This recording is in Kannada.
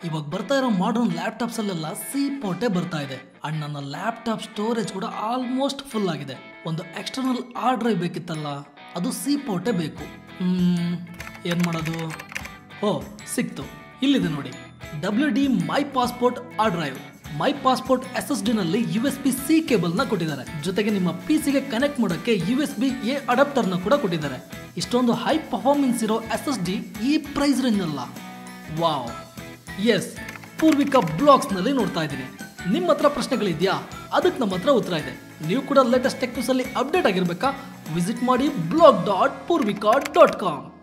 ಇವಾಗ ಬರ್ತಾ ಇರೋ ಮಾಡರ್ನ್ ಲ್ಯಾಪ್ಟಾಪ್ಸ್ ಅಲ್ಲೆಲ್ಲ ಸಿ ಪೋರ್ಟೇ ಬರ್ತಾ ಇದೆ ಅಂಡ್ ನನ್ನ ಲ್ಯಾಪ್ಟಾಪ್ ಸ್ಟೋರೇಜ್ ಕೂಡ ಆಲ್ಮೋಸ್ಟ್ ಫುಲ್ ಆಗಿದೆ ಒಂದು ಎಕ್ಸ್ಟರ್ನಲ್ ಹಾರ್ಡ್ ಡ್ರೈವ್ ಬೇಕಿತ್ತಲ್ಲ ಅದು ಸಿ ಪೋರ್ಟೇ ಬೇಕು ಹ್ಮ್ ಏನ್ ಮಾಡೋದು ಓ ಸಿಕ್ತು ಇಲ್ಲಿದೆ ನೋಡಿ ಡಬ್ಲ್ಯೂ ಡಿ ಮೈ ಪಾಸ್ಪೋರ್ಟ್ ಆ drive my passport S S D ನಲ್ಲಿ U S B C cable ನ ಕೊಟ್ಟಿದ್ದಾರೆ ಜೊತೆಗೆ ನಿಮ್ಮ ಪಿ ಗೆ ಕನೆಕ್ಟ್ ಮಾಡೋಕ್ಕೆ U S B A adapter ನ ಕೂಡ ಕೊಟ್ಟಿದ್ದಾರೆ ಇಷ್ಟೊಂದು ಹೈ ಪರ್ಫಾರ್ಮೆನ್ಸ್ ಇರೋ ಎಸ್ ಎಸ್ ಡಿ ಈ ಪ್ರೈಸ್ ರೇಂಜ್ ಅಲ್ಲ ವಾವ್ ಎಸ್ ಪೂರ್ವಿಕಾ ಬ್ಲಾಗ್ಸ್ ನಲ್ಲಿ ನೋಡ್ತಾ ಇದ್ದೀನಿ ನಿಮ್ಮ ಹತ್ರ ಪ್ರಶ್ನೆಗಳಿದೆಯಾ ಅದಕ್ಕೆ ನಮ್ಮ ಹತ್ರ ಉತ್ತರ ಇದೆ ನೀವು ಕೂಡ ಲೇಟೆಸ್ಟ್ ಟೆಕ್ ನ್ಯೂಸ್ ಅಲ್ಲಿ ಅಪ್ಡೇಟ್ ಆಗಿರ್ಬೇಕಾ ವಿಸಿಟ್ ಮಾಡಿ blog dot Poorvika dot com